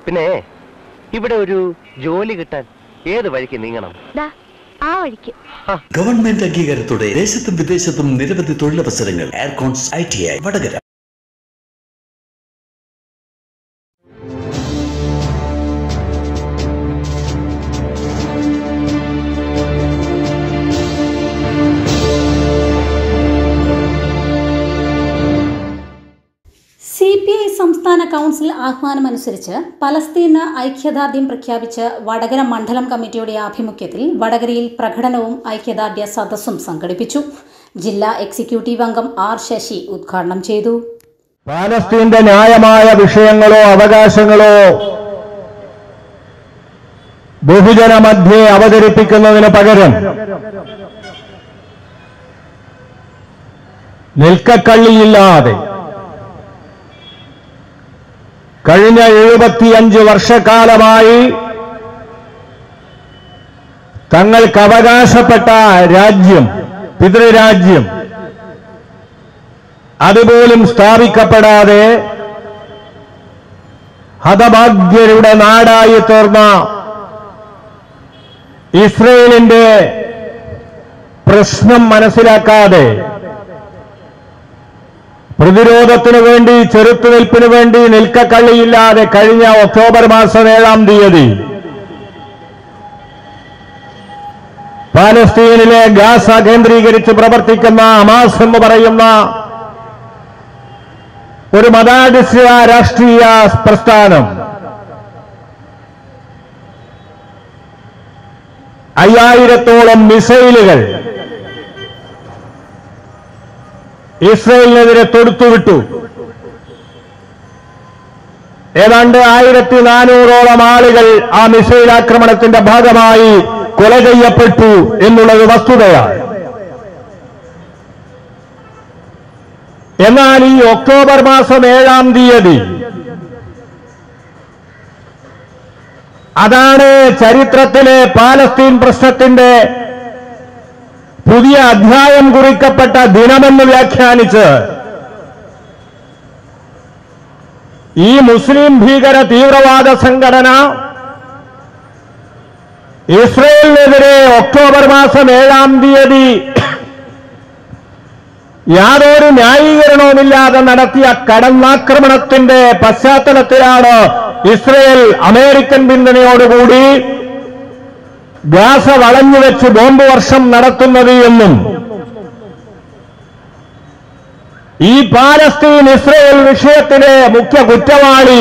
പിന്നെ ഇവിടെ ഒരു ജോലി കിട്ടാൻ ഏത് വഴിക്ക് നീങ്ങണം ദാ ആ വഴിക്ക് ഗവൺമെന്റ് അംഗീകാരത്തോടെ ദേശത്തും വിദേശത്തും നിരവധി തൊഴിലവസരങ്ങൾ എയർകോൺസ് I T I Vadakara C P I സംസ്ഥാന കൗൺസിൽ ആഹ്വാനമനുസരിച്ച് പലസ്തീന് ഐക്യദാർഢ്യം പ്രഖ്യാപിച്ച് വടകര മണ്ഡലം കമ്മിറ്റിയുടെ ആഭിമുഖ്യത്തിൽ വടകരയിൽ പ്രകടനവും ഐക്യദാർഢ്യ സദസ്സും സംഘടിപ്പിച്ചു ജില്ലാ എക്സിക്യൂട്ടീവ് അംഗം ആർ ശശി ഉദ്ഘാടനം ചെയ്തു പാലസ്തീന്റെ ന്യായമായ വിഷയങ്ങളോ അവകാശങ്ങളോ ബഹുജന മധ്യേ അവതരിപ്പിക്കുന്നതിന് പകരം നിൽക്കക്കള്ളിയില്ലാതെ കഴിഞ്ഞ എഴുപത്തിയഞ്ച് വർഷക്കാലമായി തങ്ങൾക്ക് അവകാശപ്പെട്ട രാജ്യം പിതൃരാജ്യം അതുപോലും സ്ഥാപിക്കപ്പെടാതെ ഹതഭാഗ്യരുടെ നാടായി തീർന്ന ഇസ്രയേലിന്റെ പ്രശ്നം മനസ്സിലാക്കാതെ പ്രതിരോധത്തിനു വേണ്ടി ചെറുത്തുനിൽപ്പിനു വേണ്ടി നിൽക്കക്കള്ളിയില്ലാതെ കഴിഞ്ഞ ഒക്ടോബർ മാസം ഏഴാം തീയതി പാലസ്തീനിലെ ഗാസ കേന്ദ്രീകരിച്ച് പ്രവർത്തിക്കുന്ന ഹമാസ് എന്ന് പറയുന്ന ഒരു മതാടിസ്ഥ രാഷ്ട്രീയ പ്രസ്ഥാനം അയ്യായിരത്തോളം മിസൈലുകൾ ഇസ്രയേലിനെതിരെ തൊടുത്തുവിട്ടു ഏതാണ്ട് ആയിരത്തി നാനൂറോളം ആളുകൾ ആ മിസൈൽ ആക്രമണത്തിന്റെ ഭാഗമായി കൊല ചെയ്യപ്പെട്ടു എന്നുള്ളത് വസ്തുതയാണ് എന്നാൽ ഈ ഒക്ടോബർ മാസം ഏഴാം തീയതി അതാണ് ചരിത്രത്തിലെ പാലസ്തീൻ പ്രശ്നത്തിന്റെ പുതിയ അധ്യായം കുറിക്കപ്പെട്ട ദിനമെന്ന് വ്യാഖ്യാനിച്ച് ഈ മുസ്ലിം ഭീകര തീവ്രവാദ സംഘടന ഇസ്രയേലിനെതിരെ ഒക്ടോബർ മാസം ഏഴാം തീയതി യാതൊരു ന്യായീകരണവുമില്ലാതെ നടത്തിയ കടന്നാക്രമണത്തിന്റെ പശ്ചാത്തലത്തിലാണ് ഇസ്രയേൽ അമേരിക്കൻ പിന്തുണയോടുകൂടി ഗാസ വളഞ്ഞുവെച്ച് ബോംബ് വർഷം നടത്തുന്നത് എന്നും ഈ പാലസ്തീൻ ഇസ്രയേൽ വിഷയത്തിലെ മുഖ്യ കുറ്റവാളി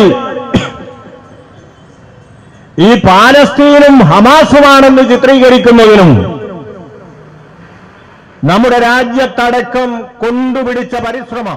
ഈ പാലസ്തീനും ഹമാസുമാണെന്ന് ചിത്രീകരിക്കുന്നതിനും നമ്മുടെ രാജ്യത്തടക്കം കൊണ്ടുപിടിച്ച പരിശ്രമം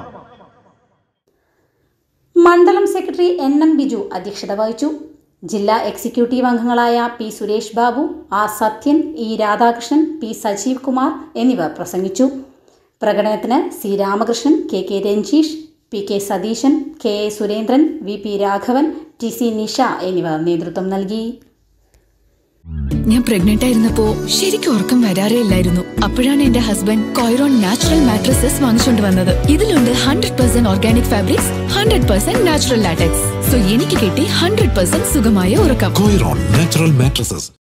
മണ്ഡലം സെക്രട്ടറി എൻ എം ബിജു അധ്യക്ഷത വഹിച്ചു ജില്ലാ എക്സിക്യൂട്ടീവ് അംഗങ്ങളായ P Suresh Babu R Sathyan E Radhakrishnan P Sajeev Kumar എന്നിവർ പ്രസംഗിച്ചു പ്രകടനത്തിന് C Ramakrishnan K K Ranjeesh P K Satheesan K A Surendran V P Raghavan T C Nisha എന്നിവർ നേതൃത്വം നൽകി ഞാൻ പ്രഗ്നന്റ് ആയിരുന്നപ്പോ ശരിക്കും ഉറക്കം വരാറേ ഇല്ലായിരുന്നു അപ്പോഴാണ് എന്റെ ഹസ്ബൻഡ് കോയറോൺ നാച്ചുറൽ മാട്രസസ് വാങ്ങിച്ചുകൊണ്ട് വന്നത് ഇതിലുണ്ട് hundred percent organic fabrics hundred percent natural latex so എനിക്ക് കിട്ടി ഹൺഡ്രഡ് പെർസെന്റ് സുഖമായ ഉറക്കം Coiron Natural Mattresses